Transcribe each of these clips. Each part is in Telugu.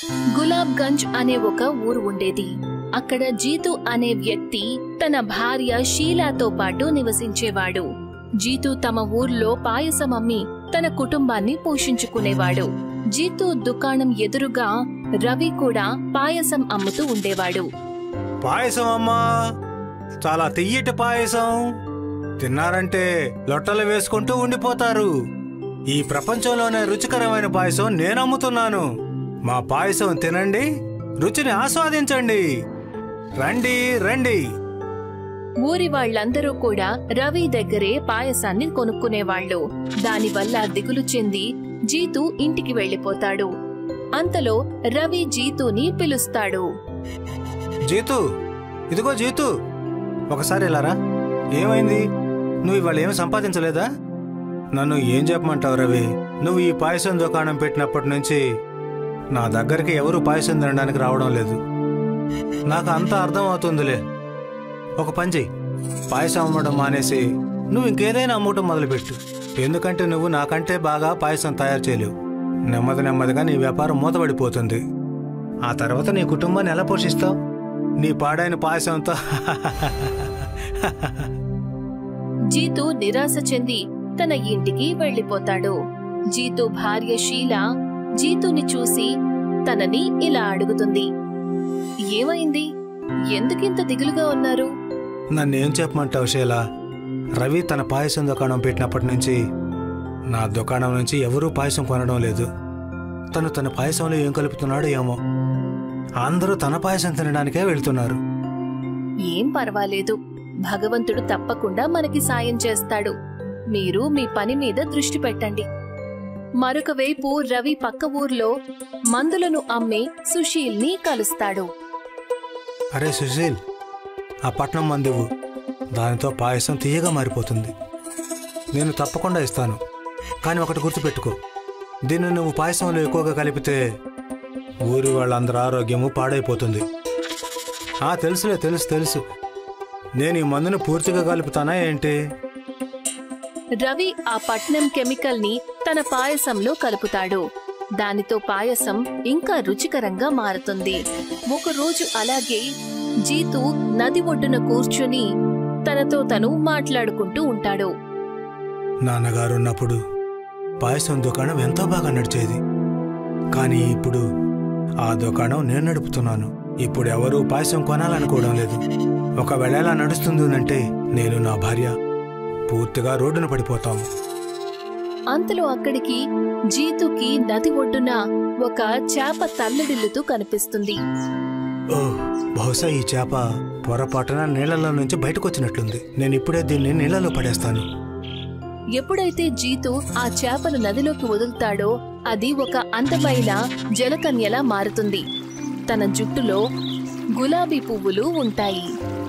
గులాబ్ గంజ్ అనే ఒక ఊరు ఉండేది అక్కడ జీతు అనే వ్యక్తి తన భార్య షీలాతో పాటు నివసించేవాడు జీతు తమ ఊర్లో పాయసం అమ్మి తన కుటుంబాన్ని పోషించుకునేవాడు జీతు దుకాణం ఎదురుగా రవి కూడా పాయసం అమ్ముతూ ఉండేవాడు పాయసం అమ్మా చాలా తియ్యటి పాయసం తిన్నారంటే లొట్టలు వేసుకుంటూ ఉండిపోతారు ఈ ప్రపంచంలోనే రుచికరమైన పాయసం నేను అమ్ముతున్నాను మా పాయసం తినండి రుచిని ఆస్వాదించండి రండి రండి ఊరి వాళ్ళందరూ కూడా రవి దగ్గరే పాయసాన్ని కొనుక్కునేవాళ్ళు దానివల్ల దిగులు చెంది జీతు ఇంటికి వెళ్ళిపోతాడు అంతలో రవి జీతుని పిలుస్తాడు జీతు ఇదిగో జీతు ఒకసారి ఇలారా ఏమైంది నువ్వు ఇవాళ ఏమి సంపాదించలేదా నన్ను ఏం చెప్పమంటావు రవి నువ్వు ఈ పాయసం దుకాణం పెట్టినప్పటి నుంచి నా దగ్గరికి ఎవరు పాయసం తినడానికి రావడం లేదు నాకు అంతా అర్థం అవుతుందిలే ఒక పని చెయ్యి పాయసం అమ్మడం మానేసి నువ్వు ఇంకేదైనా అమ్మటం మొదలుపెట్టు ఎందుకంటే నువ్వు నాకంటే బాగా పాయసం తయారు చేయలేవు నెమ్మది నెమ్మదిగా నీ వ్యాపారం మూతపడిపోతుంది ఆ తర్వాత నీ కుటుంబాన్ని ఎలా పోషిస్తావు నీ పాడైన పాయసంతో జీతు నిరాశ చెంది తన ఇంటికి వెళ్ళిపోతాడు జీతు భార్య షీల జీతుని చూసి తనని ఇలా అడుగుతుంది ఏమైంది ఎందుకింత దిగులుగా ఉన్నారు నన్నేం చెప్పమంటావు శీల రవి తన పాయసం దుకాణం పెట్టినప్పటి నుంచి నా దుకాణం నుంచి ఎవరూ పాయసం కొనడం లేదు తను తన పాయసంలో ఏం కలుపుతున్నాడో ఏమో అందరూ తన పాయసం తినడానికే వెళ్తున్నారు ఏం పర్వాలేదు భగవంతుడు తప్పకుండా మనకి సాయం చేస్తాడు మీరు మీ పని మీద దృష్టి పెట్టండి మరొక వైపు రవి పక్క ఊర్లో మందులను అమ్మే సుశీల్ని కలుస్తాడు అరే సుశీల్ ఆ పట్నం మందువు దానితో పాయసం తీయగా మారిపోతుంది నేను తప్పకుండా ఇస్తాను కానీ ఒకటి గుర్తుపెట్టుకో దీన్ని నువ్వు పాయసంలో ఎక్కువగా కలిపితే ఊరి వాళ్ళందరి ఆరోగ్యము పాడైపోతుంది ఆ తెలుసులే తెలుసు తెలుసు నేను ఈ మందును పూర్తిగా కలుపుతానా ఏంటి రవి ఆ పట్నం కెమికల్ ని తన పాయసంలో కలుపుతాడు దానితో పాయసం ఇంకా రుచికరంగా మారుతుంది ఒకరోజు అలాగే జీతు నది ఒడ్డున కూర్చుని తనతో తను మాట్లాడుకుంటూ ఉంటాడు నాన్నగారు ఉన్నప్పుడు పాయసం దుకాణం ఎంతో బాగా నడిచేది కానీ ఇప్పుడు ఆ దుకాణం నేను నడుపుతున్నాను ఇప్పుడు ఎవరూ పాయసం కొనాలనుకోవడం లేదు ఒకవేళ ఎలా నడుస్తుందంటే నేను నా భార్య పూర్తిగా రోడ్డున పడిపోతాము అంతలో అక్కడికి జీతుకి నది ఒడ్డున ఒక చేప తల్లడిల్లుతూ కనిపిస్తుంది ఓ బహుశా ఈ చేప పొరపాటున నీళ్లలో నుంచి బయటకు వచ్చినట్లుంది నేను ఇప్పుడే దీన్ని నీళ్లలో పడేస్తాను ఎప్పుడైతే జీతు ఆ చేపను నదిలోకి వదులుతాడో అది ఒక అందమైన జలకన్యలా మారుతుంది తన జుట్టులో గులాబీ పువ్వులు ఉంటాయి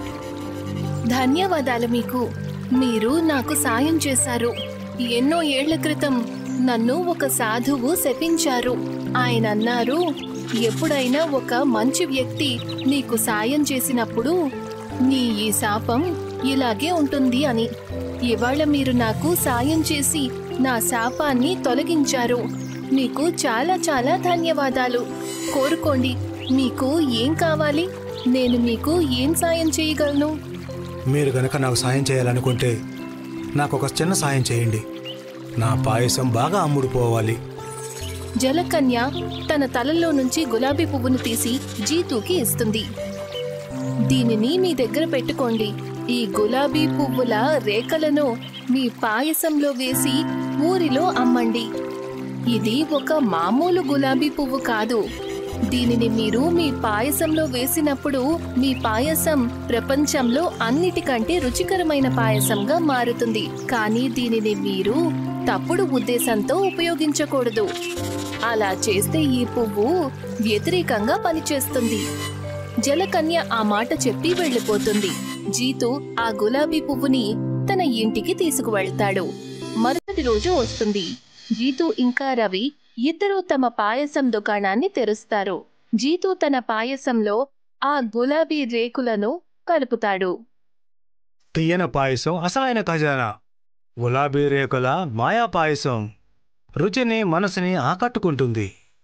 ధన్యవాదాలు మీకు మీరు నాకు సాయం చేశారు ఎన్నో ఏళ్ల క్రితం నన్ను ఒక సాధువు శపించారు ఆయన అన్నారు ఎప్పుడైనా ఒక మంచి వ్యక్తి నీకు సాయం చేసినప్పుడు నీ ఈ శాపం ఇలాగే ఉంటుంది అని ఇవాళ మీరు నాకు సాయం చేసి నా శాపాన్ని తొలగించారు మీకు చాలా చాలా ధన్యవాదాలు కోరుకోండి మీకు ఏం కావాలి నేను మీకు ఏం సాయం చేయగలను మీరు గనక నాకు సాయం చేయాలనుకుంటే నాకు ఒక చిన్న సాయం చేయండి నా పాయసం బాగా అమ్ముడుపోవాలి జలకన్య తన తలలో నుంచి గులాబీ పువ్వును తీసి జీతూకి ఇస్తుంది దీనిని మీ దగ్గర పెట్టుకోండి ఈ గులాబీ పువ్వుల రేఖలను మీ పాయసంలో వేసి ఊరిలో అమ్మండి ఇది ఒక మామూలు గులాబీ పువ్వు కాదు దీనిని మీరు మీ పాయసంలో వేసినప్పుడు మీ పాయసం ప్రపంచంలో అన్నిటికంటే రుచికరమైన పాయసంగా మారుతుంది కానీ దీనిని మీరు తప్పుడు ఉద్దేశంతో ఉపయోగించకూడదు అలా చేస్తే ఈ పువ్వు వ్యతిరేకంగా పనిచేస్తుంది జలకన్య ఆ మాట చెప్పి వెళ్ళిపోతుంది జీతు ఆ గులాబీ పువ్వుని తన ఇంటికి తీసుకువెళ్తాడు మరుసటి రోజు వస్తుంది జీతు ఇంకా రవి ఇద్దరూ తమ పాయసం దుకాణాన్ని తెరుస్తారు జీతు తన పాయసంలో ఆ గులాబీ రేకులను కలుపుతాడు తీయన పాయసం అసలైన ఖజానా గులాబీ రేకుల మాయా పాయసం రుచిని మనసుని ఆకట్టుకుంటుంది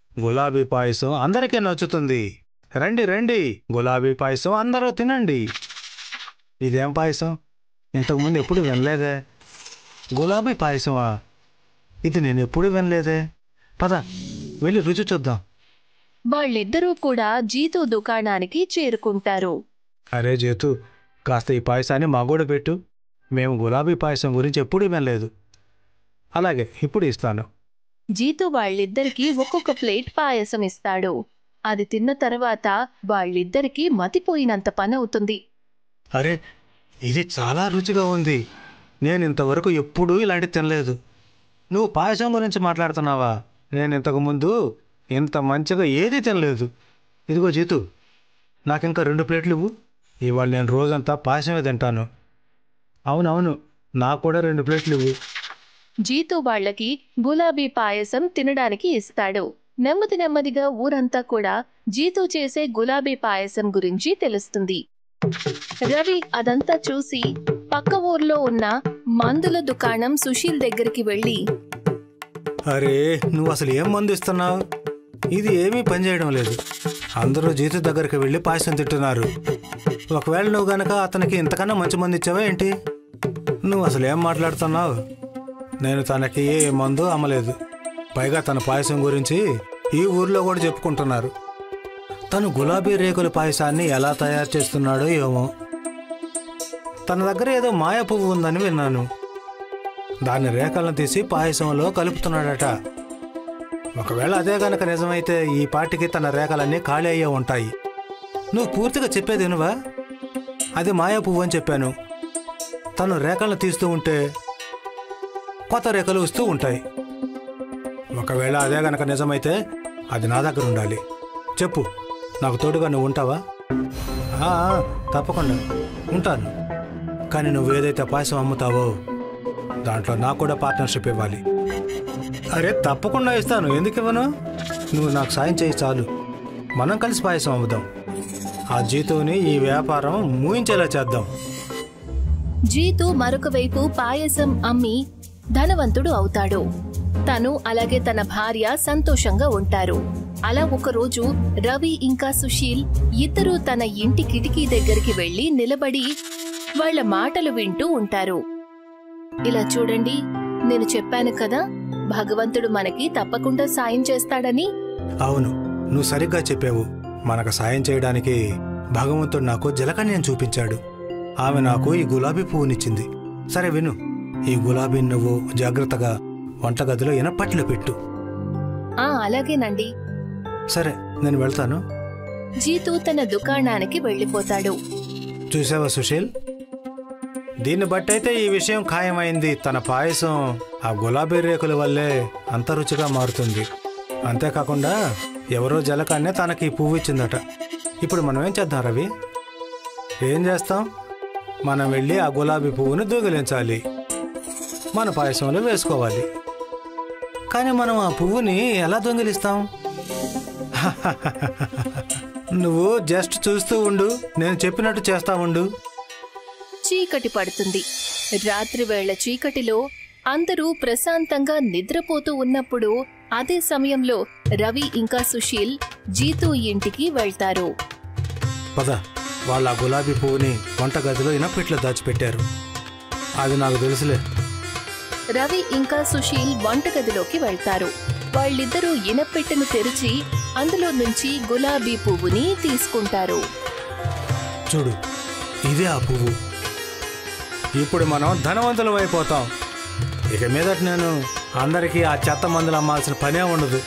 గులాబీ పాయసం అందరికీ నచ్చుతుంది రండి రండి గులాబీ పాయసం అందరూ తినండి ఇదేం పాయసం ఇంతకుముందు ఎప్పుడు వినలేదే గులాబీ పాయసమా ఇది నేను ఎప్పుడు వినలేదే పద వెళ్ళి రుచి చూద్దాం వాళ్ళిద్దరూ కూడా జీతు దుకాణానికి చేరుకుంటారు అరే జేతు కాస్త ఈ పాయసాన్ని మా కూడా పెట్టు మేము గులాబీ పాయసం గురించి ఎప్పుడూ వినలేదు అలాగే ఇప్పుడు ఇస్తాను జీతు వాళ్ళిద్దరికీ ఒక్కొక్క ప్లేట్ పాయసం ఇస్తాడు అది తిన్న తర్వాత వాళ్ళిద్దరికీ మతిపోయినంత పని అవుతుంది అరే ఇది చాలా రుచిగా ఉంది నేను ఇంతవరకు ఎప్పుడూ ఇలాంటివి తినలేదు నువ్వు పాయసం గురించి మాట్లాడుతున్నావా నేను ఇంతకు ముందు ఇంత మంచిగా ఏదీ తినలేదు ఇదిగో జీతు నాకింకా రెండు ప్లేట్లు ఇవ్వు ఇవాళ నేను రోజంతా పాయసమే తింటాను అవునవును నాకు కూడా రెండు ప్లేట్లు ఇవ్వు జీతు వాళ్ళకి గులాబీ పాయసం తినడానికి ఇస్తాడు నెమ్మది నెమ్మదిగా ఊరంతా కూడా జీతు చేసే గులాబీ పాయసం గురించి తెలుస్తుంది రవి అదంతా చూసి పక్క ఊర్లో ఉన్న మందుల దుకాణం సుశీల్ దగ్గరికి వెళ్ళి అరే నువ్వు అసలు ఏం మందు ఇస్తున్నావు ఇది ఏమీ పనిచేయడం లేదు అందరూ జీతు దగ్గరికి వెళ్ళి పాయసం తింటున్నారు ఒకవేళ నువ్వు గనక అతనికి ఇంతకన్నా మంచి మందు ఇచ్చావా ఏంటి నువ్వు అసలు ఏం మాట్లాడుతున్నావు నేను తనకి ఏ మందు అమ్మలేదు పైగా తన పాయసం గురించి ఈ ఊర్లో కూడా చెప్పుకుంటున్నారు తను గులాబీ రేకుల పాయసాన్ని ఎలా తయారు చేస్తున్నాడో ఏమో తన దగ్గర ఏదో మాయ పువ్వు ఉందని విన్నాను దాని రేఖలను తీసి పాయసంలో కలుపుతున్నాడట ఒకవేళ అదే గనక నిజమైతే ఈ పాటికి తన రేఖలన్నీ ఖాళీ అయ్యే ఉంటాయి నువ్వు పూర్తిగా చెప్పేది వినువా అది మాయా పువ్వు అని చెప్పాను తను రేఖలను తీస్తూ ఉంటే కొత్త రేఖలు వస్తూ ఉంటాయి ఒకవేళ అదే గనక నిజమైతే అది నా దగ్గర ఉండాలి చెప్పు నాకు తోడుగా నువ్వు ఉంటావా ఆ, ఆ, తప్పకుండా ఉంటాను కానీ నువ్వు ఏదైతే పాయసం అమ్ముతావో దాంట్లో నాకు కూడా పార్ట్నర్షిప్ ఇవ్వాలి అరే తప్పకుండా ఇస్తాను ఎందుకు ఇవ్వను నువ్వు నాకు సాయం చేయి చాలు మనం కలిసి పాయసం అమ్ముదాం ఆ జీతుని ఈ వ్యాపారం మూయించేలా చేద్దాం జీతు మరొక వైపు పాయసం అమ్మి ధనవంతుడు అవుతాడు తను అలాగే తన భార్య సంతోషంగా ఉంటారు అలా ఒకరోజు రవి ఇంకా సుశీల్ ఇద్దరూ తన ఇంటి కిటికీ దగ్గరికి వెళ్లి నిలబడి వాళ్ళ మాటలు వింటూ ఉంటారు ఇలా చూడండి నేను చెప్పాను కదా భగవంతుడు మనకి తప్పకుండా సాయం చేస్తాడని అవును నువ్వు సరిగ్గా చెప్పావు మనకు సాయం చేయడానికి భగవంతుడు నాకు జలకన్యను చూపించాడు ఆమె నాకు ఈ గులాబీ పువ్వునిచ్చింది సరే విను ఈ గులాబీని నువ్వు జాగ్రత్తగా వంటగదిలో ఎనపట్లో పెట్టు ఆ అలాగేనండి సరే నేను వెళ్తాను జీతు తన దుకాణానికి వెళ్లిపోతాడు చూసావా సుశీల్ దీన్ని బట్టయితే ఈ విషయం ఖాయమైంది తన పాయసం ఆ గులాబీ రేకుల వల్లే అంత రుచిగా మారుతుంది అంతేకాకుండా ఎవరో జలకాన్నే తనకి ఈ పువ్వు ఇచ్చిందట ఇప్పుడు మనం ఏం చేద్దాం రవి ఏం చేస్తాం మనం వెళ్ళి ఆ గులాబీ పువ్వును దొంగిలించాలి మన పాయసంలో వేసుకోవాలి కానీ మనం ఆ పువ్వుని ఎలా దొంగిలిస్తాం నువ్వు జస్ట్ చూస్తూ ఉండు నేను చెప్పినట్టు చేస్తా ఉండు చీకటి పడుతుంది రాత్రి వేళ చీకటిలో అందరూ ప్రశాంతంగా నిద్రపోతూ ఉన్నప్పుడు అదే సమయంలో రవి ఇంకా సుశీల్ జీతు ఇంటికి వెళ్తారు పద వాళ్ళ ఆ గులాబీ పువ్వుని వంటగదిలో ఇనపెట్లో దాచిపెట్టారు అది నాకు తెలుసులే రవి ఇంకా సుశీల్ వంటగదిలోకి వెళ్తారు వాళ్ళిద్దరూ ఇనపెట్టెను తెరిచి అందులో నుంచి గులాబీ పువ్వుని తీసుకుంటారు చూడు ఇదే ఆ పువ్వు ఇప్పుడు మనం ధనవంతులం అయిపోతాం ఇక మీదట నేను అందరికీ ఆ చెత్త మందులు అమ్మాల్సిన పనే ఉండదు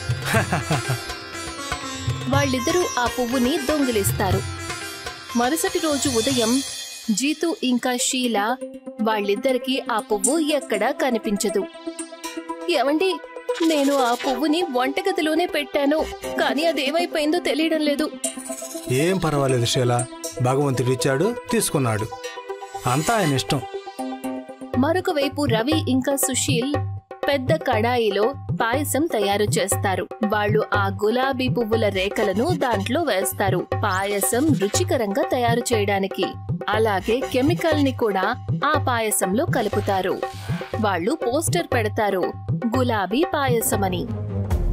వాళ్ళిద్దరూ ఆ పువ్వుని దొంగిలిస్తారు మరుసటి రోజు ఉదయం జీతు ఇంకా షీల వాళ్ళిద్దరికీ ఆ పువ్వు ఎక్కడా కనిపించదు ఏమండి నేను ఆ పువ్వుని వంటగదిలోనే పెట్టాను కానీ అదేమైపోయిందో తెలియడం లేదు ఏం పర్వాలేదు శీల భగవంతుడు ఇచ్చాడు తీసుకున్నాడు అంతా ఆయన ఇష్టం మరొక వైపు రవి ఇంకా సుశీల్ పెద్ద కడాయిలో పాయసం తయారు చేస్తారు వాళ్ళు ఆ గులాబీ పువ్వుల రేఖలను దాంట్లో వేస్తారు పాయసం రుచికరంగా తయారు చేయడానికి అలాగే కెమికల్ ని కూడా ఆ పాయసంలో కలుపుతారు వాళ్ళు పోస్టర్ పెడతారు గులాబీ పాయసమని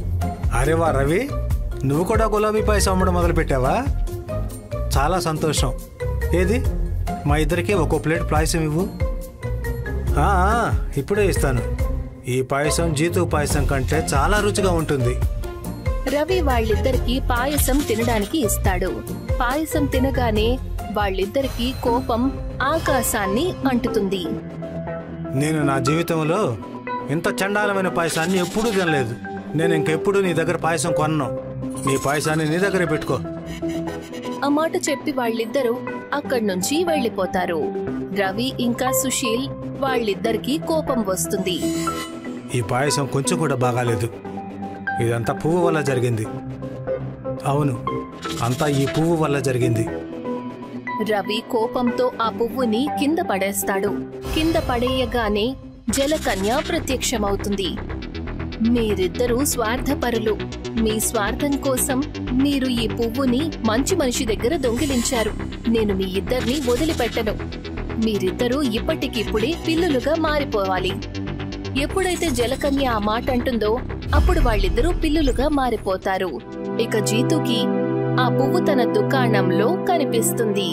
అరే వా రవి నువ్వు కూడా గులాబీ పాయసం అమ్మడం మొదలు పెట్టావా చాలా సంతోషం ఏది మా ఇద్దరికి ఒక్కో ప్లేట్ పాయసం ఇవ్వు ఆ, ఆ, ఇప్పుడే ఇస్తాను ఈ పాయసం జీతు పాయసం కంటే చాలా రుచిగా ఉంటుంది రవి వాళ్ళిద్దరికి పాయసం తినడానికి ఇస్తాడు పాయసం తినగానే వాళ్ళిద్దరికి కోపం ఆకాశాన్ని అంటుతుంది నేను నా జీవితంలో ఇంత చండాలమైన పాయసాన్ని ఎప్పుడూ తినలేదు నేను ఇంకెప్పుడు నీ దగ్గర పాయసం కొనను నీ పాయసాన్ని నీ దగ్గరే పెట్టుకో ఆ మాట చెప్పి వాళ్ళిద్దరూ అక్కడి నుంచి వెళ్ళిపోతారు రవి ఇంకా సుశీల్ వాళ్ళిద్దరికీ కోపం వస్తుంది ఈ పాయసం కొంచెం కూడా బాగాలేదు ఇదంతా పువ్వు వల్ల జరిగింది అవును అంతా ఈ పువ్వు వల్ల జరిగింది రవి కోపంతో ఆ పువ్వుని కింద పడేస్తాడు కింద పడేయగానే జలకన్య ప్రత్యక్షమవుతుంది మీరిద్దరూ స్వార్థపరులు మీ స్వార్థం కోసం మీరు ఈ పువ్వుని మంచి మనిషి దగ్గర దొంగిలించారు నేను మీ ఇద్దరిని వదిలిపెట్టను మీరిద్దరూ ఇప్పటికిప్పుడే పిల్లులుగా మారిపోవాలి ఎప్పుడైతే జలకన్య ఆ మాట అంటుందో అప్పుడు వాళ్ళిద్దరూ పిల్లులుగా మారిపోతారు ఇక జీతుకి ఆ పువ్వు తన దుకాణంలో కనిపిస్తుంది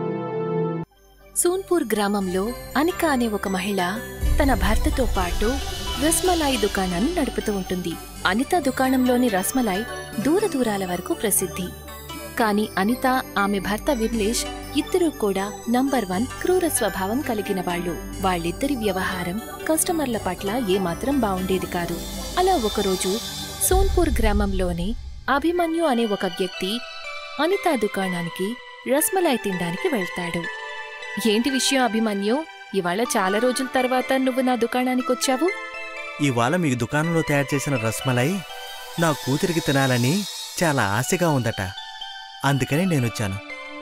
సూన్పూర్ గ్రామంలో అనిక అనే ఒక మహిళ తన భర్తతో పాటు రస్మలాయి దుకాణాన్ని నడుపుతూ ఉంటుంది అనిత దుకాణంలోని రస్మలాయ్ దూర దూరాల వరకు ప్రసిద్ధి కాని అనిత ఆమె భర్త విమ్లేష్ ఇద్దరూ కూడా నంబర్ వన్ క్రూర స్వభావం కలిగిన వాళ్ళు వాళ్ళిద్దరి వ్యవహారం కస్టమర్ల పట్ల ఏమాత్రం బావుండేది కాదు అలా ఒకరోజు సోన్పూర్ గ్రామంలోని అభిమన్యు అనే ఒక వ్యక్తి అనిత దుకాణానికి రస్మలాయ్ తినడానికి వెళ్తాడు ఏంటి విషయం అభిమన్యు ఇవాళ చాలా రోజుల తర్వాత నువ్వు నా దుకాణానికి వచ్చావు ఇవాళ మీ దుకాణంలో తయారు చేసిన రస్మలై నా కూతురికి తినాలని చాలా ఆశగా ఉందట అందుకని నేనొచ్చాను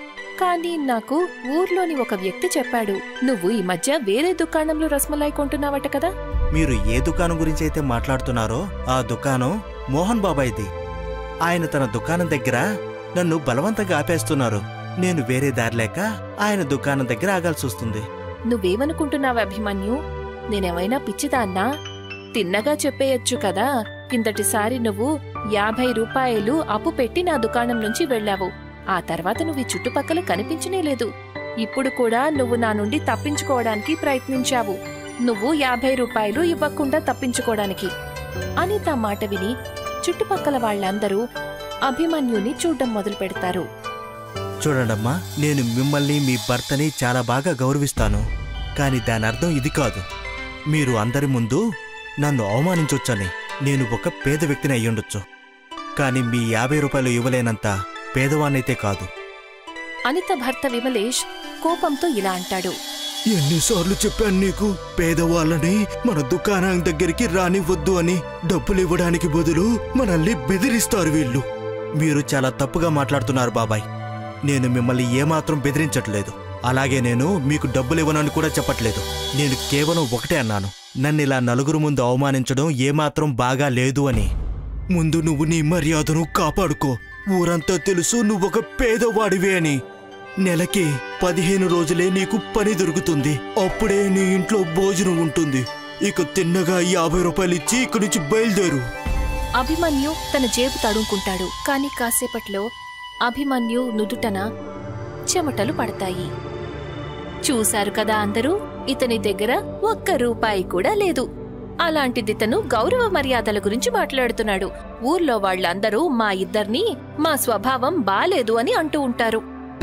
కానీ నాకు ఊర్లోని ఒక వ్యక్తి చెప్పాడు నువ్వు ఈ మధ్య వేరే దుకాణంలో రస్మలాయ్ కొంటున్నావట కదా మీరు ఏ దుకాణం గురించి అయితే మాట్లాడుతున్నారో ఆ దుకాణం మోహన్ బాబాయ్ది ఆయన తన దుకాణం దగ్గర నన్ను బలవంతంగా ఆపేస్తున్నారు నేను వేరే దారి లేక ఆయన దుకాణం దగ్గర ఆగాల్సి వస్తుంది నువ్వేమనుకుంటున్నావు అభిమన్యు నేనేమైనా పిచ్చిదాన్నా తిన్నగా చెప్పేయొచ్చు కదా కిందటిసారి నువ్వు యాభై రూపాయలు అప్పు పెట్టి నా దుకాణం నుంచి వెళ్ళావు ఆ తర్వాత నువ్వు ఈ చుట్టుపక్కల కనిపించనే లేదు ఇప్పుడు కూడా నువ్వు నా నుండి తప్పించుకోవడానికి ప్రయత్నించావు నువ్వు యాభై రూపాయలు ఇవ్వకుండా తప్పించుకోవడానికి అని తా మాట విని చుట్టుపక్కల వాళ్ళందరూ అభిమన్యుని చూడ్డం మొదలు పెడతారు చూడండమ్మా నేను మిమ్మల్ని మీ భర్తని చాలా బాగా గౌరవిస్తాను కానీ దాని అర్థం ఇది కాదు మీరు అందరి ముందు నన్ను అవమానించొచ్చని నేను ఒక పేద వ్యక్తిని అయ్యుండొచ్చు కానీ మీ యాభై రూపాయలు ఇవ్వలేనంత పేదవాన్నైతే కాదు అనిత భర్త విమలేష్ కోపంతో ఇలా అంటాడు ఎన్నిసార్లు చెప్పాను నీకు పేదవాళ్ళని మన దుకాణం దగ్గరికి రానివ్వద్దు అని డబ్బులు ఇవ్వడానికి బదులు మనల్ని బెదిరిస్తారు వీళ్ళు మీరు చాలా తప్పుగా మాట్లాడుతున్నారు బాబాయ్ నేను మిమ్మల్ని ఏమాత్రం బెదిరించట్లేదు అలాగే నేను మీకు డబ్బులు ఇవ్వనని కూడా చెప్పట్లేదు నేను కేవలం ఒకటే అన్నాను నన్ను ఇలా నలుగురు ముందు అవమానించడం ఏమాత్రం బాగా లేదు అని ముందు నువ్వు నీ మర్యాదను కాపాడుకో ఊరంతా తెలుసు నువ్వొక పేదవాడివి అని నెలకి పదిహేను రోజులే నీకు పని దొరుకుతుంది అప్పుడే నీ ఇంట్లో భోజనం ఉంటుంది ఇక తిన్నగా యాభై రూపాయలు ఇచ్చి ఇక్కడి నుంచి బయలుదేరు అభిమన్యు తన జేబు తడుముకుంటాడు కాని కాసేపట్లో అభిమన్యు నుదుటన చెమటలు పడతాయి చూశారు కదా అందరూ ఇతని దగ్గర ఒక్క రూపాయి కూడా లేదు అలాంటిదితను గౌరవ మర్యాదల గురించి మాట్లాడుతున్నాడు ఊర్లో వాళ్ళందరూ మా ఇద్దర్నీ మా స్వభావం బాలేదు అని అంటూ ఉంటారు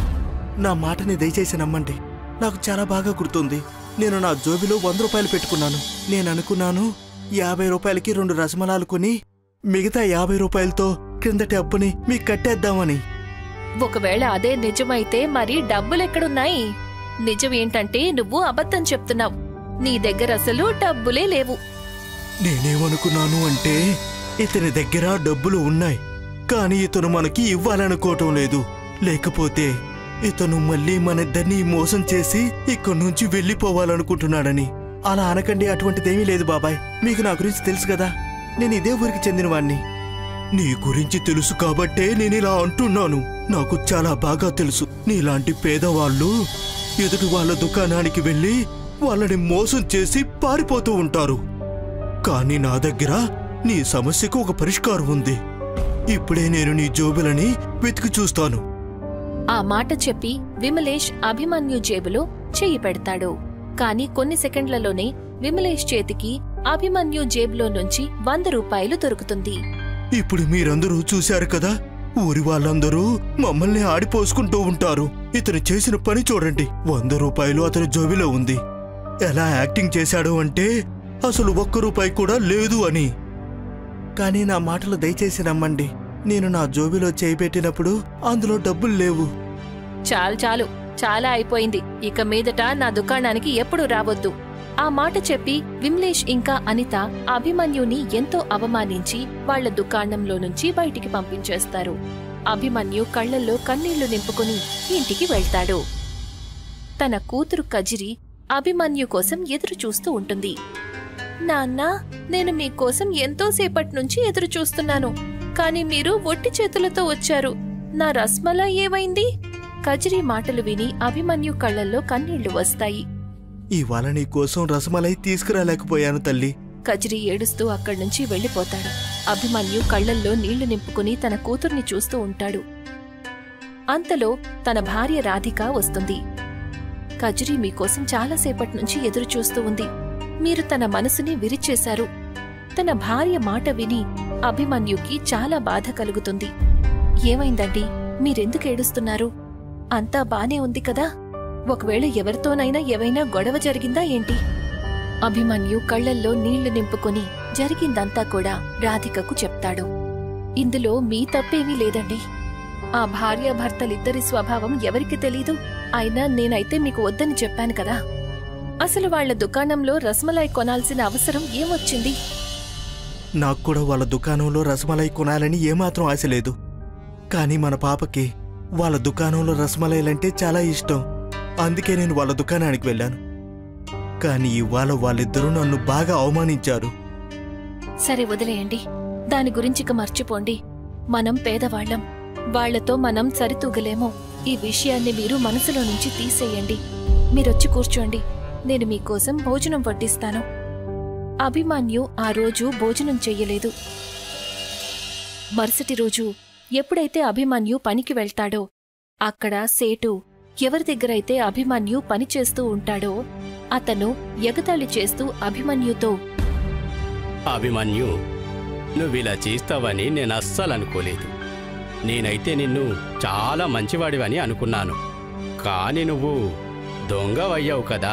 నా మాటని దయచేసి నమ్మండి నాకు చాలా బాగా గుర్తుంది నేను నా జోబిలో వంద రూపాయలు పెట్టుకున్నాను నేను అనుకున్నాను యాభై రూపాయలకి రెండు రసమలాలు కొని మిగతా యాభై రూపాయలతో క్రిందటి అప్పుని మీకు కట్టేద్దామని ఒకవేళ అదే నిజమైతే మరి డబ్బులెక్కడున్నాయి నిజం ఏంటంటే నువ్వు అబద్ధం చెప్తున్నావు నీ దగ్గర అసలు డబ్బులే లేవు నేనేమనుకున్నాను అంటే ఇతని దగ్గర డబ్బులు ఉన్నాయి కానీ ఇతను మనకి ఇవ్వాలనుకోవటం లేదు లేకపోతే ఇతను మళ్ళీ మనిద్దరినీ మోసం చేసి ఇక్కడి నుంచి వెళ్ళిపోవాలనుకుంటున్నాడని అలా అనకండి అటువంటిదేమీ లేదు బాబాయ్ మీకు నా గురించి తెలుసు కదా నేను ఇదే ఊరికి చెందినవాణ్ణి నీ గురించి తెలుసు కాబట్టే నేను ఇలా అంటున్నాను నాకు చాలా బాగా తెలుసు నీలాంటి పేదవాళ్ళు ఎదుటి వాళ్ళ దుకాణానికి వెళ్ళి వాళ్ళని మోసం చేసి పారిపోతూ ఉంటారు కానీ నా దగ్గర నీ సమస్యకు ఒక పరిష్కారం ఉంది ఇప్పుడే నేను నీ జోబులని వెతికి చూస్తాను ఆ మాట చెప్పి విమలేష్ అభిమన్యు జేబులో చెయ్యి పెడతాడు కాని కొన్ని సెకండ్లలోనే విమలేష్ చేతికి అభిమన్యు జేబులో నుంచి వంద రూపాయలు దొరుకుతుంది ఇప్పుడు మీరందరూ చూశారు కదా ఊరి వాళ్ళందరూ మమ్మల్ని ఆడిపోసుకుంటూ ఉంటారు ఇతను చేసిన పని చూడండి వంద రూపాయలు అతని జోబిలో ఉంది ఎలా యాక్టింగ్ చేశాడు అంటే అసలు ఒక్క రూపాయి కూడా లేదు అని కానీ నా మాటలు దయచేసి నమ్మండి నేను నా జోబిలో చేయి పెట్టినప్పుడు అందులో డబ్బులు లేవు చాలు చాలు చాలా అయిపోయింది ఇక మీదట నా దుకాణానికి ఎప్పుడు రావద్దు ఆ మాట చెప్పి విమ్లేష్ ఇంకా అనిత అభిమన్యుని ఎంతో అవమానించి వాళ్ళ దుకాణంలో నుంచి బయటికి పంపించేస్తారు అభిమన్యు కళ్ళల్లో కన్నీళ్లు నింపుకుని ఇంటికి వెళ్తాడు తన కూతురు కజిరి అభిమన్యు కోసం ఎదురు చూస్తూ ఉంటుంది నాన్నా నేను మీకోసం ఎంతో సేపటి నుంచి ఎదురు చూస్తున్నాను కానీ మీరు ఒట్టి చేతులతో వచ్చారు నా రస్మలా ఏమైంది కజిరి మాటలు విని అభిమన్యు కళ్ళల్లో కన్నీళ్లు వస్తాయి ఇవాళ నీ కోసం రసమలై తీసుకురాలేకపోయాను తల్లి కజిరి ఏడుస్తూ అక్కడి నుంచి వెళ్లిపోతాడు అభిమన్యు కళ్ళల్లో నీళ్లు నింపుకుని తన కూతుర్ని చూస్తూ ఉంటాడు అంతలో తన భార్య రాధిక వస్తుంది కజిరి మీకోసం చాలాసేపటి నుంచి ఎదురు చూస్తూ ఉంది మీరు తన మనసుని విరిచేశారు తన భార్య మాట విని అభిమన్యుకి చాలా బాధ కలుగుతుంది ఏమైందండి మీరెందుకు ఏడుస్తున్నారు అంతా బానే ఉంది కదా ఒకవేళ ఎవరితోనైనా ఏవైనా గొడవ జరిగిందా ఏంటి అభిమన్యు కళ్ళల్లో నీళ్లు నింపుకొని జరిగిందంతా కూడా రాధికకు చెప్తాడు ఇందులో మీ తప్పేమీ లేదండి ఆ భార్యాభర్తలిద్దరి స్వభావం ఎవరికి తెలీదు అయినా నేనైతే మీకు వద్దని చెప్పాను కదా అసలు వాళ్ళ దుకాణంలో రసమలాయ్ కొనాల్సిన అవసరం ఏమొచ్చింది నాకు కూడా వాళ్ళ దుకాణంలో రసమలై కొనాలని ఏమాత్రం ఆశ లేదు కానీ మన పాపకి వాళ్ళ దుకాణంలో రసమలైలంటే చాలా ఇష్టం అందుకే నేను వాళ్ళ దుకాణానికి వెళ్ళాను కానీ ఇవాళ వాళ్ళిద్దరూ నన్ను బాగా అవమానించారు సరే వదిలేయండి దాని గురించిక మర్చిపోండి మనం పేదవాళ్లం వాళ్లతో మనం సరితూగలేమో ఈ విషయాన్ని మీరు మనసులో నుంచి తీసేయండి మీరొచ్చి కూర్చోండి నేను మీకోసం భోజనం వడ్డిస్తాను అభిమన్యు ఆ రోజు భోజనం చెయ్యలేదు మరుసటి రోజు ఎప్పుడైతే అభిమన్యు పనికి వెళ్తాడో అక్కడ సేటు ఎవరి దగ్గరైతే అభిమన్యు పని చేస్తూ ఉంటాడో అతను ఎగతాళి చేస్తూ అభిమన్యుతో అభిమన్యు నువ్విలా చేస్తావని నేను అస్సలు అనుకోలేదు నేనైతే నిన్ను చాలా మంచివాడివని అనుకున్నాను కానీ నువ్వు దొంగవయ్యావు కదా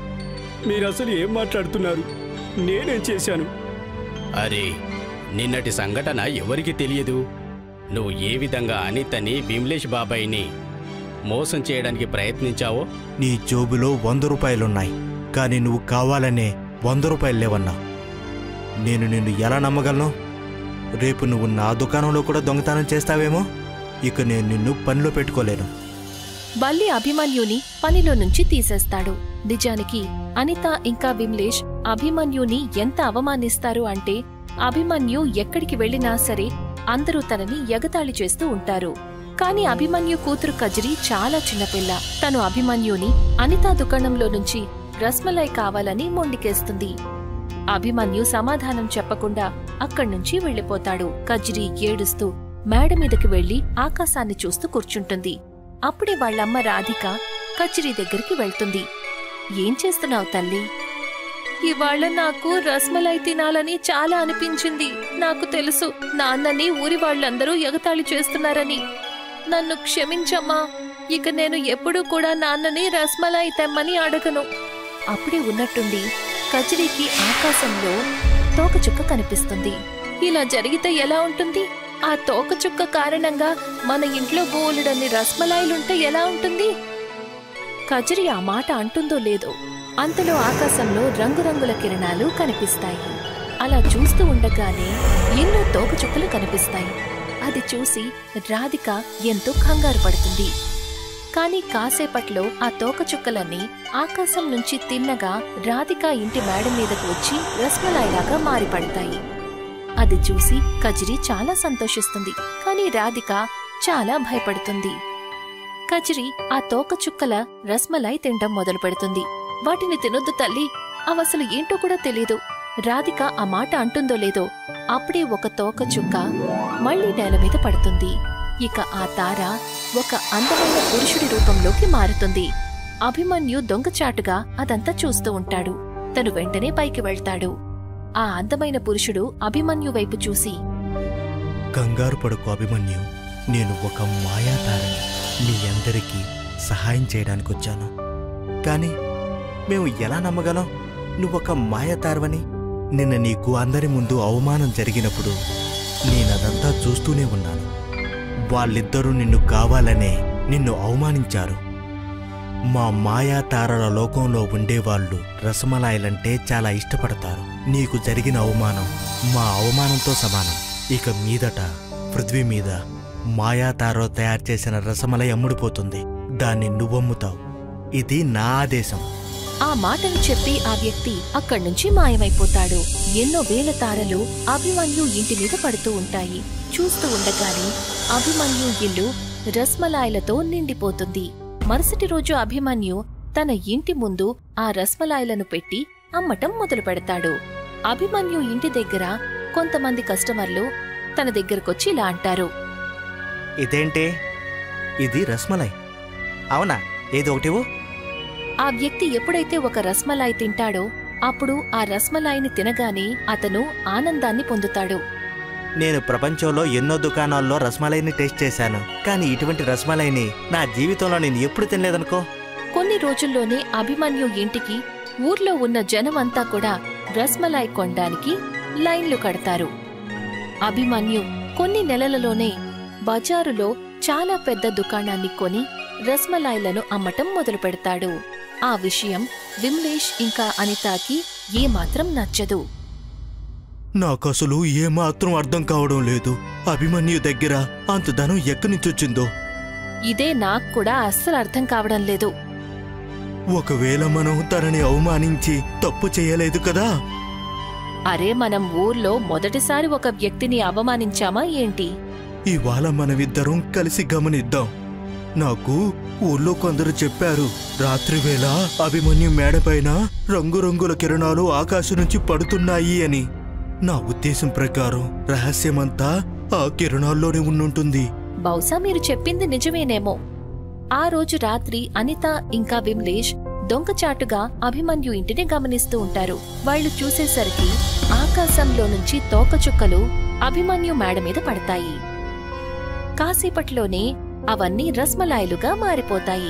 మీరసలు ఏం మాట్లాడుతున్నారు నేనేం చేశాను అరే నిన్నటి సంఘటన ఎవరికి తెలియదు నువ్వు ఏ విధంగా అనితని విమ్లేష్ బాబాయిని మోసం చేయడానికి ప్రయత్నించావో నీ జోబులో వంద రూపాయలున్నాయి కానీ నువ్వు కావాలనే వంద రూపాయలు లేవన్నా నేను నిన్ను ఎలా నమ్మగలను రేపు నువ్వు నా దుకాణంలో కూడా దొంగతనం చేస్తావేమో ఇక నేను నిన్ను పనిలో పెట్టుకోలేను బల్లి అభిమన్యుని పనిలో నుంచి తీసేస్తాడు నిజానికి అనిత ఇంకా విమ్లేష్ అభిమన్యుని ఎంత అవమానిస్తారు అంటే అభిమన్యు ఎక్కడికి వెళ్ళినా సరే అందరూ తనని ఎగతాళి చేస్తూ ఉంటారు కాని అభిమన్యు కూతురు కజిరి చాలా చిన్నపిల్ల తను అభిమన్యుని అనితా దుకాణంలో నుంచి రస్మలై కావాలని మొండికేస్తుంది అభిమన్యు సమాధానం చెప్పకుండా అక్కడ్నుంచి వెళ్ళిపోతాడు కజిరి ఏడుస్తూ మేడ మీదకి వెళ్లి ఆకాశాన్ని చూస్తూ కూర్చుంటుంది అప్పుడే వాళ్ళమ్మ రాధిక కచిరి దగ్గరికి వెళ్తుంది ఏం చేస్తున్నావు తల్లి ఇవాళ నాకు రస్మలై తినాలని చాలా అనిపించింది నాకు తెలుసు నాన్నని ఊరి వాళ్ళందరూ ఎగతాళి చేస్తున్నారని నన్ను క్షమించమ్మా ఇక నేను ఎప్పుడూ కూడా నాన్నని రస్మలై తెమ్మని అడగను అప్పుడే ఉన్నట్టుండి కచిరికి ఆకాశంలో తోకచుక్క కనిపిస్తుంది ఇలా జరిగితే ఎలా ఉంటుంది ఆ తోకచుక్క కారణంగా మన ఇంట్లో బోలెడన్ని రస్మలాయిలుంటే ఎలా ఉంటుంది కజరి ఆ మాట అంటుందో లేదో అంతలో ఆకాశంలో రంగురంగుల కిరణాలు కనిపిస్తాయి అలా చూస్తూ ఉండగానే ఎన్నో తోకచుక్కలు కనిపిస్తాయి అది చూసి రాధిక ఎంతో కంగారు పడుతుంది కాని కాసేపట్లో ఆ తోకచుక్కలన్నీ ఆకాశం నుంచి తిన్నగా రాధిక ఇంటి మేడ మీదకు వచ్చి రస్మలాయిలాగా మారిపడతాయి అది చూసి కజిరి చాలా సంతోషిస్తుంది కాని రాధిక చాలా భయపడుతుంది కజిరి ఆ తోకచుక్కల రస్మలాయ్ తినడం మొదలు పెడుతుంది వాటిని తినొద్దు తల్లి అవసలు ఏంటో కూడా తెలీదు రాధిక ఆ మాట అంటుందో లేదో అప్పుడే ఒక తోక చుక్క మళ్ళీ నేల మీద పడుతుంది ఇక ఆ తార ఒక అందమైన పురుషుడి రూపంలోకి మారుతుంది అభిమన్యు దొంగచాటుగా అదంతా చూస్తూ ఉంటాడు తను వెంటనే పైకి వెళ్తాడు ఆ అందమైన పురుషుడు అభిమన్యు వైపు చూసి కంగారు పడుకు అభిమన్యు నేను ఒక మాయాతారని మీ అందరికీ సహాయం చేయడానికి వచ్చాను కానీ మేము ఎలా నమ్మగలం నువ్వొక మాయాతారవని నిన్న నీకు అందరి ముందు అవమానం జరిగినప్పుడు నేనదంతా చూస్తూనే ఉన్నాను వాళ్ళిద్దరూ నిన్ను కావాలనే నిన్ను అవమానించారు మా మాయాతారల లోకంలో ఉండేవాళ్ళు రసమలాయలంటే చాలా ఇష్టపడతారు నీకు జరిగిన అవమానం మా అవమానంతో సమానం ఇక మీదట పృథ్వీ మీద మాయాతారో తయారు చేసిన రసమలై అమ్ముడుపోతుంది దాన్ని నువ్వమ్ముతావు ఇది నా ఆదేశం ఆ మాటలు చెప్పి ఆ వ్యక్తి అక్కడ్నుంచి మాయమైపోతాడు ఎన్నో వేల తారలు అభిమన్యు ఇంటి మీద పడుతూ ఉంటాయి చూస్తూ ఉండగానే అభిమన్యు ఇల్లు రస్మలాయలతో నిండిపోతుంది మరుసటి రోజు అభిమన్యు తన ఇంటి ముందు ఆ రస్మలాయలను పెట్టి అమ్మటం మొదలు పెడతాడు అభిమన్యు ఇంటి దగ్గర కొంతమంది కస్టమర్లు తన దగ్గరకొచ్చి ఇలా అంటారు ఇదేంటే ఇది రస్మలై అవునా ఏదో ఒకటివు ఆ వ్యక్తి ఎప్పుడైతే ఒక రస్మలాయ్ తింటాడో అప్పుడు ఆ రస్మలాయిని తినగానే అతను ఆనందాన్ని పొందుతాడు నేను ప్రపంచంలో ఎన్నో దుకాణాల్లో రస్మలైని టేస్ట్ చేశాను కానీ ఇటువంటి రస్మలైని నా జీవితంలో నేను ఎప్పుడు తినలేదనుకో కొన్ని రోజుల్లోనే అభిమన్యు ఇంటికి ఊర్లో ఉన్న జనమంతా కూడా రస్మలాయ్ కొనడానికి లైన్లు కడతారు అభిమన్యు కొన్ని నెలలలోనే బజారులో చాలా పెద్ద దుకాణాన్ని కొని రస్మలాయ్లను అమ్మటం మొదలు పెడతాడు ఆ విషయం విమ్లేష్ ఇంకా అనితాకి ఏమాత్రం నచ్చదు నాకసలు ఏమాత్రం అర్థం కావడం లేదు అభిమన్యు దగ్గర అంత ధనం ఎక్కడి నుంచి వచ్చిందో ఇదే నాకు కూడా అస్సలు అర్థం కావడం లేదు ఒకవేళ మనం తనని అవమానించి తప్పు చేయలేదు కదా అరే మనం ఊర్లో మొదటిసారి ఒక వ్యక్తిని అవమానించామా ఏంటి ఇవాళ మనమిద్దరం కలిసి గమనిద్దాం నాకు ఊళ్ళో కొందరు చెప్పారు రాత్రివేళ అభిమన్యు మేడపైన రంగురంగుల కిరణాలు ఆకాశం నుంచి పడుతున్నాయి అని నా ఉద్దేశం ప్రకారం రహస్యమంతా ఆ కిరణాల్లోనే ఉండుంటుంది బహుశా మీరు చెప్పింది నిజమేనేమో ఆ రోజు రాత్రి అనిత ఇంకా విమ్లేష్ దొంగచాటుగా అభిమన్యు ఇంటిని గమనిస్తూ ఉంటారు వాళ్ళు చూసేసరికి ఆకాశంలో నుంచి తోకచుక్కలు అభిమన్యు మేడ మీద పడతాయి కాసేపట్లోనే అవన్నీ రస్మలాయలుగా మారిపోతాయి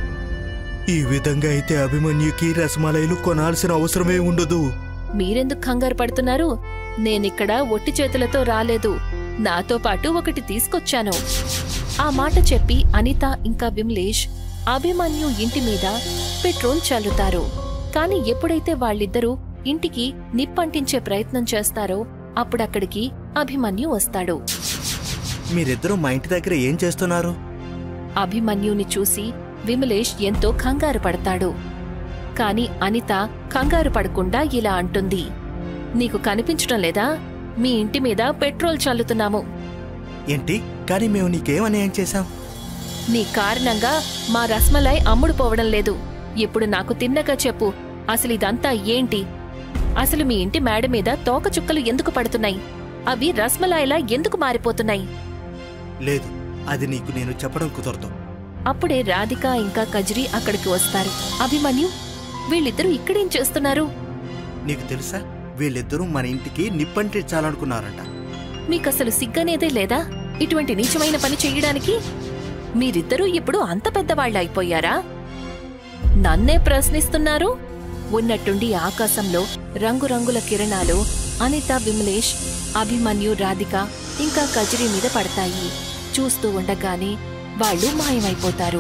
ఈ విధంగా అయితే అభిమన్యుకి రసమలైలు కొనాల్సిన అవసరమే ఉండదు మీరెందుకు కంగారు పడుతున్నారు నేనిక్కడ ఒట్టి చేతులతో రాలేదు నాతో పాటు ఒకటి తీసుకొచ్చాను ఆ మాట చెప్పి అనిత ఇంకా విమ్లేష్ అభిమన్యు ఇంటి మీద పెట్రోల్ చల్లుతారు కాని ఎప్పుడైతే వాళ్ళిద్దరూ ఇంటికి నిప్పంటించే ప్రయత్నం చేస్తారో అప్పుడక్కడికి అభిమన్యు వస్తాడు మీరిద్దరూ మా ఇంటి దగ్గర ఏం చేస్తున్నారు అభిమన్యుని చూసి విమలేష్ ఎంతో కంగారు పడతాడు కాని అనిత కంగారు పడకుండా ఇలా అంటుంది నీకు కనిపించటం లేదా మీ ఇంటి మీద పెట్రోల్ చల్లుతున్నాము ఏంటి కానీ మేము నీకేం అన్యాయం చేశాం నీ కారణంగా మా రస్మలై అమ్ముడు పోవడం లేదు ఇప్పుడు నాకు తిన్నగా చెప్పు అసలు ఇదంతా ఏంటి అసలు మీ ఇంటి మేడ మీద తోక చుక్కలు ఎందుకు పడుతున్నాయి అవి రస్మలాయిలా ఎందుకు మారిపోతున్నాయి లేదు అది నీకు నేను చెప్పడం కుదరదు అప్పుడే రాధిక ఇంకా కజ్రీ అక్కడికి వస్తారు అభిమన్యు వీళ్ళిద్దరూ ఇక్కడేం చేస్తున్నారు నీకు తెలుసా వీళ్ళిద్దరూ మన ఇంటికి నిప్పంటించాలనుకున్నారంట మీకసలు సిగ్గనేదే లేదా ఇటువంటి నీచమైన పని చెయ్యడానికి మీరిద్దరూ ఇప్పుడు అంత పెద్దవాళ్ళు అయిపోయారా నన్నే ప్రశ్నిస్తున్నారు ఉన్నట్టుండి ఆకాశంలో రంగురంగుల కిరణాలు అనిత విమలేష్ అభిమన్యు రాధిక ఇంకా కజరీ మీద పడతాయి చూస్తూ ఉండగానే వాళ్ళు మాయమైపోతారు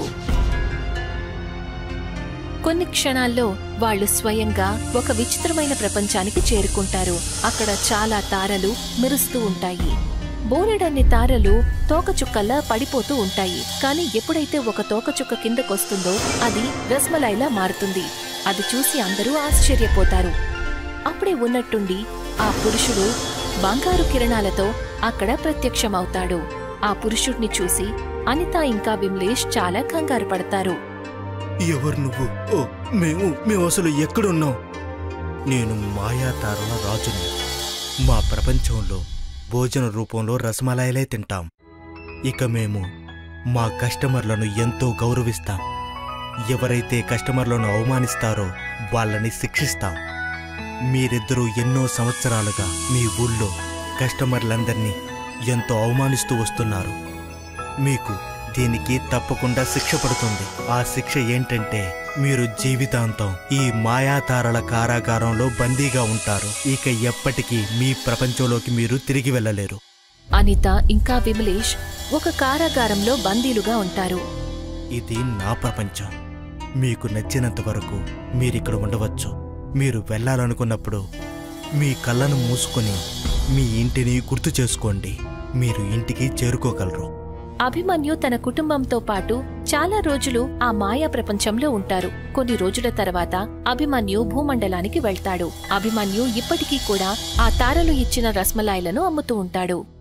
కొన్ని క్షణాల్లో వాళ్ళు స్వయంగా ఒక విచిత్రమైన ప్రపంచానికి చేరుకుంటారు అక్కడ చాలా తారలు మెరుస్తూ ఉంటాయి బోలెడన్ని తారలు తోకచుక్కల్లా పడిపోతూ ఉంటాయి కానీ ఎప్పుడైతే ఒక తోకచుక్క కిందకొస్తుందో అది రస్మలైలా మారుతుంది అది చూసి అందరూ ఆశ్చర్యపోతారు అప్పుడే ఉన్నట్టుండి ఆ పురుషుడు బంగారు కిరణాలతో అక్కడ ప్రత్యక్షమవుతాడు ఆ పురుషుడిని చూసి అనిత ఇంకా విమ్లేష్ చాలా కంగారు పడతారు ఎవరు నువ్వు ఓ మేము మేము అసలు ఎక్కడున్నాం నేను మాయాతారల రాజుని మా ప్రపంచంలో భోజన రూపంలో రసమలాయలే తింటాం ఇక మేము మా కస్టమర్లను ఎంతో గౌరవిస్తాం ఎవరైతే కస్టమర్లను అవమానిస్తారో వాళ్ళని శిక్షిస్తాం మీరిద్దరూ ఎన్నో సంవత్సరాలుగా మీ ఊళ్ళో కస్టమర్లందరినీ ఎంతో అవమానిస్తూ వస్తున్నారు మీకు దీనికి తప్పకుండా శిక్ష పడుతుంది ఆ శిక్ష ఏంటంటే మీరు జీవితాంతం ఈ మాయాతారల కారాగారంలో బందీగా ఉంటారు ఇక ఎప్పటికీ మీ ప్రపంచంలోకి మీరు తిరిగి వెళ్ళలేరు అనిత ఇంకా విమలేష్ ఒక కారాగారంలో బందీలుగా ఉంటారు ఇది నా ప్రపంచం మీకు నచ్చినంత వరకు మీరిక్కడ ఉండవచ్చు మీరు వెళ్ళాలనుకున్నప్పుడు మీ కళ్ళను మూసుకొని మీ ఇంటిని గుర్తు చేసుకోండి మీరు ఇంటికి చేరుకోగలరు అభిమన్యు తన కుటుంబంతో పాటు చాలా రోజులు ఆ మాయా ప్రపంచంలో ఉంటారు కొన్ని రోజుల తర్వాత అభిమన్యు భూమండలానికి వెళ్తాడు అభిమన్యు ఇప్పటికీ కూడా ఆ తారలు ఇచ్చిన రస్మలాయిలను అమ్ముతూ ఉంటాడు